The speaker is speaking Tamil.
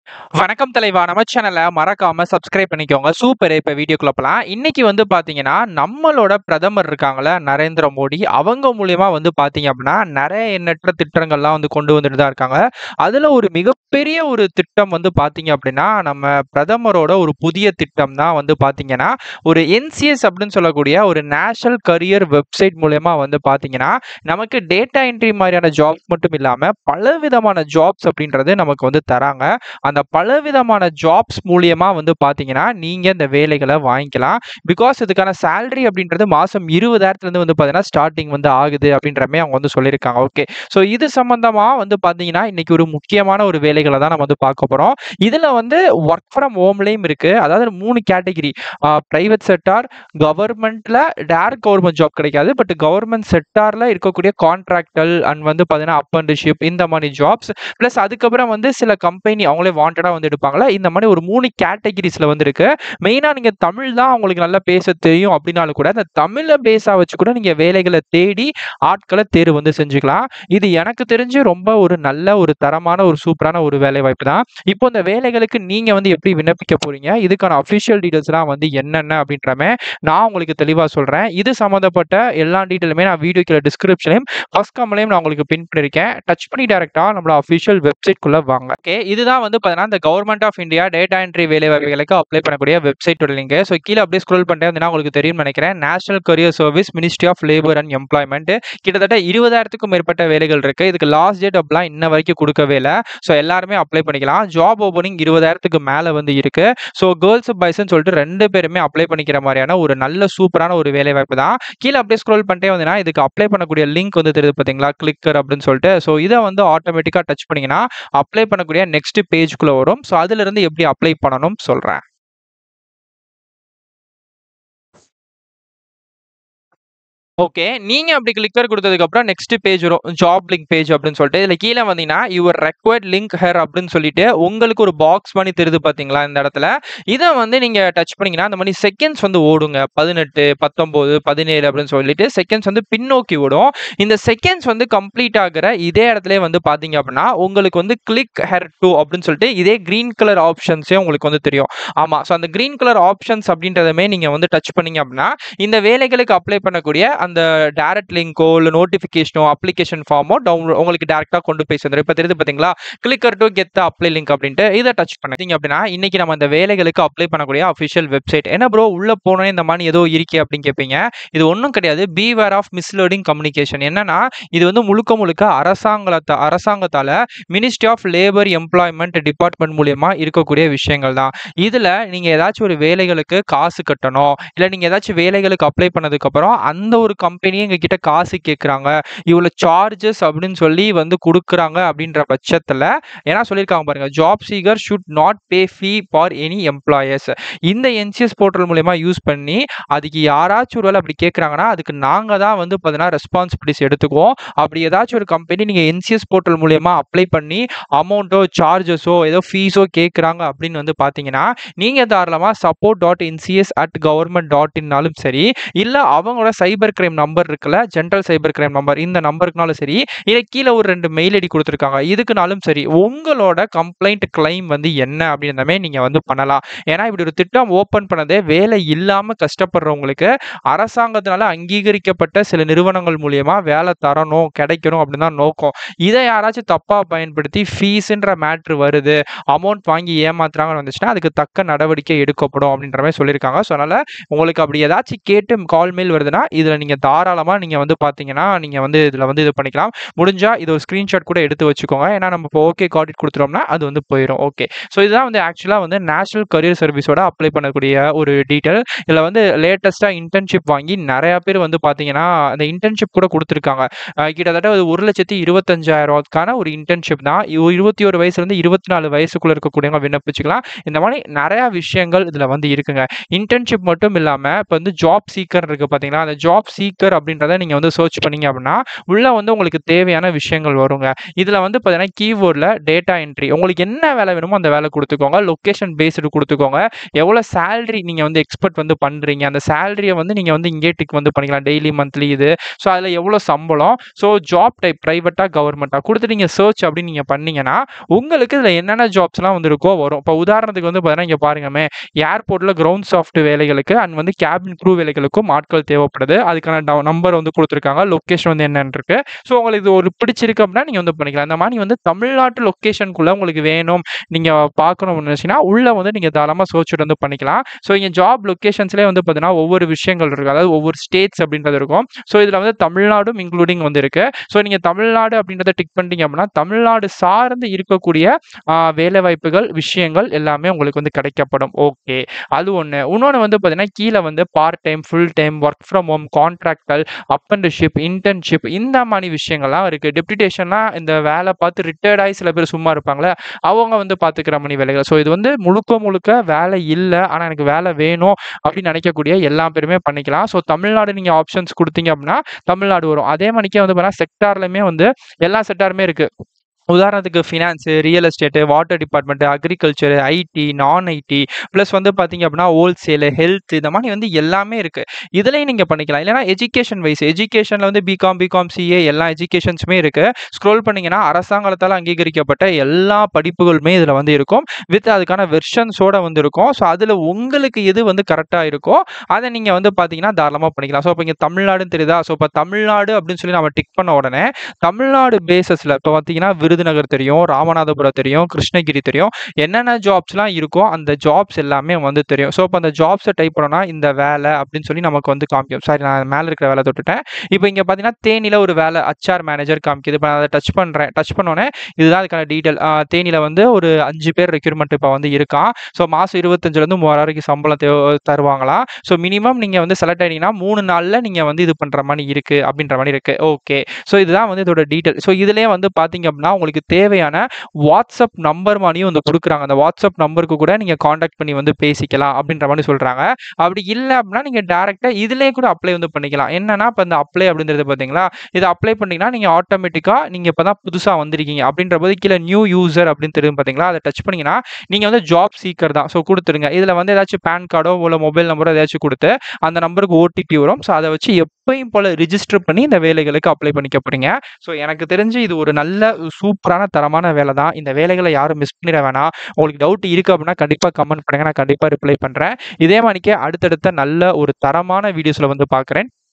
வணக்கம் தலைவா நம்ம சேனலை மறக்காம சப்ஸ்கிரைப் பண்ணிக்கோங்க சூப்பர் இப்ப வீடியோக்குள்ள போலாம் இன்னைக்கு வந்து பாத்தீங்கன்னா நம்மளோட பிரதமர் இருக்காங்கல்ல நரேந்திர மோடி அவங்க மூலியமா வந்து பாத்தீங்க அப்படின்னா நிறைய எண்ணற்ற திட்டங்கள்லாம் வந்து கொண்டு வந்துட்டு தான் இருக்காங்க அதுல ஒரு மிகப்பெரிய ஒரு திட்டம் வந்து பாத்தீங்க அப்படின்னா நம்ம பிரதமரோட ஒரு புதிய திட்டம் தான் வந்து பாத்தீங்கன்னா ஒரு என்சிஎஸ் அப்படின்னு சொல்லக்கூடிய ஒரு நேஷனல் கரியர் வெப்சைட் மூலயமா வந்து பாத்தீங்கன்னா நமக்கு டேட்டா என்ட்ரி மாதிரியான ஜாப்ஸ் மட்டும் இல்லாம பல விதமான ஜாப்ஸ் அப்படின்றது நமக்கு வந்து தராங்க அந்த பலவிதமான ஜாப்ஸ் மூலியமா வந்து பாத்தீங்கன்னா நீங்க இந்த வேலைகளை வாங்கிக்கலாம் பிகாஸ் இதுக்கான salary அப்படின்றது மாசம் இருபதாயிரத்துல இருந்து வந்து பாத்தீங்கன்னா ஸ்டார்டிங் வந்து ஆகுது அப்படின்ற மாதிரி அவங்க வந்து சொல்லியிருக்காங்க ஓகே ஸோ இது சம்பந்தமா வந்து பாத்தீங்கன்னா இன்னைக்கு ஒரு முக்கியமான ஒரு வேலைகளை தான் நம்ம வந்து பார்க்க போறோம் இதுல வந்து ஒர்க் ஃப்ரம் ஹோம்லயும் இருக்கு அதாவது மூணு கேட்டகிரி பிரைவேட் செக்டார் கவர்மெண்ட்ல டேரக்ட் கவர்மெண்ட் ஜாப் கிடைக்காது பட் கவர்மெண்ட் செக்டார்ல இருக்கக்கூடிய கான்ட்ராக்டல் அண்ட் வந்து பாத்தீங்கன்னா apprenticeship இந்த மாதிரி ஜாப்ஸ் ப்ளஸ் அதுக்கப்புறம் வந்து சில கம்பெனி அவங்களே வாண்டடாக வந்து எடுப்பாங்களா இந்த மாதிரி ஒரு மூணு கேட்டகிரிஸில் வந்து இருக்கு மெயினாக நீங்கள் தமிழ் தான் உங்களுக்கு நல்லா பேச தெரியும் அப்படின்னாலும் கூட அந்த தமிழை பேஸாக வச்சு கூட நீங்கள் வேலைகளை தேடி ஆட்களை தேர்வு வந்து செஞ்சுக்கலாம் இது எனக்கு தெரிஞ்சு ரொம்ப ஒரு நல்ல ஒரு தரமான ஒரு சூப்பரான ஒரு வேலை வாய்ப்பு தான் இப்போ இந்த வேலைகளுக்கு நீங்கள் வந்து எப்படி விண்ணப்பிக்க போறீங்க இதுக்கான அஃபிஷியல் டீட்டெயில்ஸ்லாம் வந்து என்னென்ன அப்படின்றமே நான் உங்களுக்கு தெளிவாக சொல்கிறேன் இது சம்மந்தப்பட்ட எல்லா டீட்டெயிலுமே நான் வீடியோக்கில் டிஸ்கிரிப்ஷனையும் ஃபர்ஸ்ட் கம்மலையும் நான் உங்களுக்கு பின் பண்ணியிருக்கேன் டச் பண்ணி டேரெக்டாக நம்மளோட அஃபிஷியல் வெப்சைட்குள்ளே வாங்க ஓகே இதுதான் வந்து பார்த்தீங்கன்னா இந்த government of India data entry வேலை வாய்ப்புகளுக்கு அப்ளை பண்ணக்கூடிய வெப்சைட்டோட லிங்க் ஸோ கீழே அப்படியே ஸ்க்ரோல் பண்ணிட்டே வந்தீங்கன்னா உங்களுக்கு தெரியும் நினைக்கிறேன் national career service ministry of labour and employment கிட்டத்தட்ட இருபதாயிரத்துக்கும் மேற்பட்ட வேலைகள் இருக்கு இதுக்கு லாஸ்ட் டேட் அப்படிலாம் இன்ன வரைக்கும் கொடுக்கவே இல்லை ஸோ எல்லாருமே அப்ளை பண்ணிக்கலாம் ஜாப் ஓப்பனிங் இருபதாயிரத்துக்கு மேலே வந்து இருக்கு ஸோ கேர்ள்ஸ் பாய்ஸ்னு சொல்லிட்டு ரெண்டு பேருமே அப்ளை பண்ணிக்கிற மாதிரியான ஒரு நல்ல சூப்பரான ஒரு வேலை வாய்ப்பு தான் கீழே அப்படியே ஸ்க்ரோல் பண்ணிட்டே வந்தீங்கன்னா இதுக்கு அப்ளை பண்ணக்கூடிய லிங்க் வந்து தெரியுது பார்த்தீங்களா கிளிக்கர் அப்படின்னு சொல்லிட்டு ஸோ இதை வந்து ஆட்டோமேட்டிக்காக டச் பண்ணீங்கன்னா அப்ளை பண்ணக்கூடிய நெக்ஸ்ட் பேஜ்குள்ளே வரும் ஸோ அதுல இருந்து எப்படி அப்ளை பண்ணணும் சொல்கிறேன் ஓகே நீங்க அப்படி கிளிக்கர் கொடுத்ததுக்கு அப்புறம் நெக்ஸ்ட் பேஜ் வரும் ஜாப் லிங்க் பேஜ் அப்படின்னு சொல்லிட்டு இதுல கீழே வந்தீங்கன்னா யுவர் ரெக்வயர்ட் லிங்க் ஹேர் அப்படின்னு சொல்லிட்டு உங்களுக்கு ஒரு பாக்ஸ் பண்ணி தெரியுது பாத்தீங்களா இந்த இடத்துல இதை வந்து நீங்க டச் பண்ணீங்கன்னா அந்த மாதிரி செகண்ட்ஸ் வந்து ஓடுங்க பதினெட்டு பத்தொன்பது பதினேழு அப்படின்னு சொல்லிட்டு செகண்ட்ஸ் வந்து பின்னோக்கி ஓடும் இந்த செகண்ட்ஸ் வந்து கம்ப்ளீட் ஆகிற இதே இடத்துல வந்து பாத்தீங்க அப்படின்னா உங்களுக்கு வந்து கிளிக் ஹேர் டூ அப்படின்னு சொல்லிட்டு இதே கிரீன் கலர் ஆப்ஷன்ஸே உங்களுக்கு வந்து தெரியும் ஆமா ஸோ அந்த கிரீன் கலர் ஆப்ஷன்ஸ் அப்படின்றதுமே நீங்க வந்து டச் பண்ணீங்க அப்படின்னா இந்த வேலைகளுக்கு அப்ளை பண்ணக்கூடிய அந்த டேரக்ட் லிங்கோ இல்லை நோட்டிஃபிகேஷனோ அப்ளிகேஷன் ஃபார்மோ டவுன்லோட் உங்களுக்கு டேரெக்டாக கொண்டு போய் சேர்ந்துடும் இப்போ தெரியுது பார்த்தீங்களா click here to get the apply link அப்படின்ட்டு இதை டச் பண்ணீங்க அப்படின்னா இன்னைக்கு நம்ம இந்த வேலைகளுக்கு அப்ளை பண்ணக்கூடிய அஃபிஷியல் வெப்சைட் என்ன ப்ரோ உள்ள போனோம் இந்த மாதிரி ஏதோ இருக்கே அப்படின்னு கேட்பீங்க இது ஒன்றும் கிடையாது பீவேர் ஆஃப் மிஸ்லர்டிங் கம்யூனிகேஷன் என்னன்னா இது வந்து முழுக்க முழுக்க அரசாங்கத்த அரசாங்கத்தால ministry of labour employment department மூலியமா இருக்கக்கூடிய விஷயங்கள் தான் இதுல நீங்க ஏதாச்சும் ஒரு வேலைகளுக்கு காசு கட்டணும் இல்லை நீங்க ஏதாச்சும் வேலைகளுக்கு அப்ளை பண்ணதுக்கு அப்புறம் அந்த ஒரு கம்பெனியே எங்க கிட்ட காசு கேட்குறாங்க இவ்வளோ சார்ஜஸ் அப்படின்னு சொல்லி வந்து கொடுக்குறாங்க அப்படின்ற பட்சத்தில் ஏன்னா சொல்லியிருக்காங்க பாருங்க job seeker should not pay fee for any employers இந்த என்சிஎஸ் போர்ட்டல் மூலயமா யூஸ் பண்ணி அதுக்கு யாராச்சும் ஒரு வேலை அப்படி கேட்குறாங்கன்னா அதுக்கு நாங்கள் தான் வந்து பார்த்தீங்கன்னா ரெஸ்பான்சிபிலிட்டிஸ் எடுத்துக்குவோம் அப்படி ஏதாச்சும் ஒரு கம்பெனி நீங்கள் என்சிஎஸ் போர்ட்டல் மூலயமா அப்ளை பண்ணி அமௌண்ட்டோ சார்ஜஸோ ஏதோ ஃபீஸோ கேட்குறாங்க அப்படின்னு வந்து பார்த்தீங்கன்னா நீங்கள் தாராளமாக support dot NCS at government dot இன்னாலும் சரி இல்லை அவங்களோட சைபர் கிரைம் நம்பர் இருக்குல்ல ஜென்ரல் சைபர் கிரைம் நம்பர் இந்த நம்பருக்குனாலும் சரி இல்லை கீழே ஒரு ரெண்டு மெயில் ஐடி கொடுத்துருக்காங்க இதுக்குனாலும் சரி உங்களோட கம்ப்ளைண்ட் கிளைம் வந்து என்ன அப்படின்றமே நீங்கள் வந்து பண்ணலாம் ஏன்னா இப்படி ஒரு திட்டம் ஓப்பன் பண்ணதே வேலை இல்லாமல் கஷ்டப்படுறவங்களுக்கு அரசாங்கத்தினால அங்கீகரிக்கப்பட்ட சில நிறுவனங்கள் மூலியமா வேலை தரணும் கிடைக்கணும் அப்படின்னு தான் நோக்கம் இதை யாராச்சும் தப்பாக பயன்படுத்தி ஃபீஸுன்ற மேட்ரு வருது அமௌண்ட் வாங்கி ஏமாத்துறாங்கன்னு வந்துச்சுன்னா அதுக்கு தக்க நடவடிக்கை எடுக்கப்படும் அப்படின்ற மாதிரி சொல்லியிருக்காங்க ஸோ அதனால் உங்களுக்கு அப்படி ஏதாச்சும் கேட்டு கால் மெயில் வருதுன்னா இதில் நீங்கள் தாராளமாக நீங்கள் வந்து பார்த்தீங்கன்னா நீங்கள் வந்து இதில் வந்து இது பண்ணிக்கலாம் முடிஞ்சால் இது ஒரு ஸ்க்ரீன்ஷாட் கூட எடுத்து வச்சுக்கோங்க ஏன்னா நம்ம இப்போ ஓகே கார்டிட் கொடுத்துட்டோம்னா அது வந்து போயிடும் ஓகே ஸோ இதுதான் வந்து ஆக்சுவலாக வந்து நேஷனல் கரியர் சர்வீஸோட அப்ளை பண்ணக்கூடிய ஒரு டீட்டெயில் இதில் வந்து லேட்டஸ்ட்டாக இன்டர்ன்ஷிப் வாங்கி நிறையா பேர் வந்து பார்த்தீங்கன்னா அந்த இன்டர்ன்ஷிப் கூட கொடுத்துருக்காங்க அஹ் கிட்டத்தட்ட ஒரு ஒரு லட்சத்தி இருபத்தஞ்சாயிரத்துக்கான ஒரு இன்டர்ன்ஷிப் தான் இவ- இருபத்தி ஒரு வயசுலேருந்து இருபத்தி நாலு வயசுக்குள்ள இருக்கக்கூடியவங்க விண்ணப்பிச்சுக்கலாம் இந்த மாதிரி நிறையா விஷயங்கள் இதில் வந்து இருக்குங்க இன்டர்ன்ஷிப் மட்டும் இல்லாமல் இப்போ வந்து ஜாப் சீக்கர் இருக்குது பார்த்தீங்கன்னா அந்த ஜாப் சீக்கர் அப்படின்றத நீங்க வந்து சர்ச் பண்ணீங்க அப்படின்னா, உள்ள வந்து உங்களுக்கு தேவையான விஷயங்கள் வருங்க. இதுல வந்து பார்த்தீங்கன்னா, கீபோர்ட்ல டேட்டா என்ட்ரி உங்களுக்கு என்ன வேலை வேணுமோ அந்த வேலை குடுத்துக்கோங்க. Location based குடுத்துக்கோங்க. எவ்வளோ சேலரி நீங்க வந்து எக்ஸ்பெக்ட் வந்து பண்றீங்க. அந்த சேலரிய வந்து நீங்க வந்து இங்கேயே டிக் வந்து பண்ணிக்கலாம். டெய்லி, மந்த்லி இது. ஸோ அதுல எவ்வளோ சம்பளம். ஸோ ஜாப் டைப் பிரைவேட்டா, கவர்ன்மென்ட்டா குடுத்துட்டு நீங்க சர்ச் அப்படின்னு நீங்க பண்ணீங்கன்னா, உங்களுக்கு இதுல என்னென்ன ஜாப்ஸ்லாம் வந்து இருக்கோ வரும். இப்போ உதாரணத்துக்கு வந்து பார்த்தீங்கன்னா, இங்க பாருங்கமே ஏர்போர்ட்ல கிரவுண்ட் சாஃப்ட் வேலைகளுக்கு அண்ட் வந்து கேபின் க்ரூ வேலைகளுக்கும் ஆட்கள் தேவைப்படுது. அதுக்கான ட நம்பர் வந்து குடுத்துருக்காங்க. லொகேஷன் வந்து என்னன்னு இருக்கு. ஸோ உங்களுக்கு இது ஒரு பிடிச்சிருக்கு அப்படின்னா, நீங்க வந்து பண்ணிக்கலாம். இந்த மாரி வந்து தமிழ்நாட்டு லொகேஷனுக்குள்ள உங்களுக்கு வேணும், நீங்க பார்க்கணும்னு நினைச்சீங்கன்னா, உள்ள வந்து நீங்க தாராளமா சர்ச் வந்து பண்ணிக்கலாம். ஸோ இங்க ஜாப் லொகேஷன்ஸ்லயே வந்து பார்த்தீங்கன்னா, ஒவ்வொரு விஷயங்கள் இருக்கு. அதாவது ஒவ்வொரு ஸ்டேட்ஸ் அப்படின்றது இருக்கும். ஸோ இதுல வந்து தமிழ்நாடும் இன்க்ளூடிங் வந்து இருக்கு. ஸோ நீங்க தமிழ்நாடு அப்படின்றத டிக் பண்ணிட்டீங்க அப்படின்னா, தமிழ்நாடு சார்ந்து இருக்கக்கூடிய ஆ வேலைவாய்ப்புகள், விஷயங்கள் எல்லாமே உங்களுக்கு வந்து கிடைக்கப்படும். ஓகே. அது ஒண்ணு. இன்னொன்னு வந்து பார்த்தீங்கன்னா, கீழ வந்து part time, full time, work from home, contractual, apprenticeship, internship இந்த மாரி விஷயங்கள்லாம் இருக்கு. டெப்யூட்டேஷன்னா இந்த வேலை பார்த்து ரிட்டயர்ட் ஆயி சில பேர் சும்மா இருப்பாங்கல்ல, அவங்க வந்து பார்த்துக்கிற மாரி வேலைகள். ஸோ இது வந்து முழுக்க முழுக்க வேலை இல்ல. ஆனா எனக்கு வேலை வேணும் அப்படின்னு நினைக்கக்கூடிய எல்லா பேருமே பண்ணிக்கலாம். ஸோ தமிழ்நாடு நீங்க ஆப்ஷன்ஸ் குடுத்தீங்க அப்படின்னா, தமிழ்நாடு வரும். அதே மாரிக்கே வந்து பார்த்தீங்கன்னா, செக்டார்லயுமே வந்து எல்லா செக்டாருமே இருக்கு. உதாரணத்துக்கு finance, real estate, water department, agriculture, IT, non IT plus வந்து பார்த்தீங்க அப்படின்னா, ஹோல்சேல், ஹெல்த் இந்த மாரி வந்து எல்லாமே இருக்கு. இதுலயும் நீங்க பண்ணிக்கலாம். இல்லன்னா எஜுகேஷன் வைஸ் எஜுகேஷன்ல வந்து பிகாம், பிகாம் சிஏ எல்லா எஜுகேஷன்ஸுமே இருக்கு. ஸ்க்ரோல் பண்ணீங்கன்னா, அரசாங்கத்தால அங்கீகரிக்கப்பட்ட எல்லா படிப்புகளுமே இதுல வந்து இருக்கும். வித் அதுக்கான வெர்ஷன்ஸோட வந்து இருக்கும். ஸோ அதுல உங்களுக்கு எது வந்து கரெக்ட்டா இருக்கோ, அத நீங்க வந்து பார்த்தீங்கன்னா, தாராளமா பண்ணிக்கலாம். ஸோ இப்ப இங்க தமிழ்நாடுன்னு தெரியுதா? ஸோ இப்ப தமிழ்நாடு அப்படின்னு சொல்லி நம்ம டிக் பண்ண உடனே, தமிழ்நாடு பேஸஸ்ல இப்ப பார்த்தீங்கன்னா, விருதுநகர் தெரியும், ராமநாதபுரம் தெரியும், கிருஷ்ணகிரி தெரியும். என்னென்ன ஜாப்ஸ்லாம் இருக்கோ, அந்த ஜாப்ஸ் எல்லாமே வந்து தெரியும். ஸோ இப்ப அந்த ஜாப்ஸ டைப் பண்ணோம்னா, இந்த வேலை அப்படின்னு சொல்லி நமக்கு வந்து காமிக்கும். சாரி நான் மேல இருக்கிற வேலை தொட்டுட்டேன். இப்ப இங்க பார்த்தீங்கன்னா, தேனியில ஒரு வேலை ஹெச்ஆர் மேனேஜர் காமிக்குது. இப்ப நான் அத டச் பண்றேன். டச் பண்ணோனே, இதுதான் அதுக்கான டீட்டெயில். ஆ தேனியில வந்து ஒரு 5 பேர் ரெக்ரூட்மென்ட் இப்ப வந்து இருக்கான். ஸோ மாசம் 25லருந்து 3000 வரைக்கும் சம்பளம் தேவ தருவாங்களாம். ஸோ மினிமம் நீங்க வந்து செலக்ட் ஆயிட்டீங்கன்னா, 3 நாள்ல நீங்க வந்து இது பண்ற மாரி இருக்கு அப்படின்ற மாரி இருக்கு. ஓகே. ஸோ இதுதான் வந்து இதோட டீட்டெயில். ஸோ இதுலயே வந்து பார்த்தீங்க அப்படின்னா, உங்களுக்கு தேவையான வாட்ஸ்அப் நம்பர் மாரியும் வந்து குடுக்குறாங்க. அந்த வாட்ஸ்அப் நம்பருக்கு கூட நீங்க கான்டாக்ட் பண்ணி வந்து பேசிக்கலாம் அப்படின்ற மாரி சொல்றாங்க. அப்படி இல்ல அப்படின்னா, நீங்க டைரக்ட்டா இதுலயே கூட அப்ளை வந்து பண்ணிக்கலாம். என்னன்னா, இப்ப இந்த அப்ளை அப்படின்றது பார்த்தீங்களா, இத அப்ளை பண்ணீங்கன்னா, நீங்க ஆட்டோமேட்டிக்கா நீங்க இப்ப தான் புதுசா வந்திருக்கீங்க அப்படின்றபோது கீழ நியூ யூசர் அப்படின்னு தெரியும் பார்த்தீங்களா, அத டச் பண்ணீங்கன்னா, நீங்க வந்து ஜாப் சீக்கர் தான். ஸோ குடுத்துருங்க. இதுல வந்து ஏதாச்சும் பான் கார்டோ, இல்ல மொபைல் நம்பரோ எதையாச்சும் குடுத்து, அந்த நம்பருக்கு ஓடிபி வரும். ஸோ அத வச்சு எப்பயும் போல ரிஜிஸ்டர் பண்ணி இந்த வேலைகளுக்கு அப்ளை பண்ணிக்க போறீங்க. ஸோ எனக்கு தெரிஞ்சு இது ஒரு நல்ல சூப்பரான தரமான வேலை தான். இந்த வேலைகள யாரும் மிஸ் பண்ணிற வேணாம். உங்களுக்கு டவுட் இருக்கு அப்படின்னா, கண்டிப்பா கமெண்ட் பண்ணுங்க. நான் கண்டிப்பா ரிப்ளை பண்றேன். இதே மாரிக்கே அடுத்தடுத்த நல்ல ஒரு தரமான வீடியோஸ்ல வந்து பார்க்குறேன்.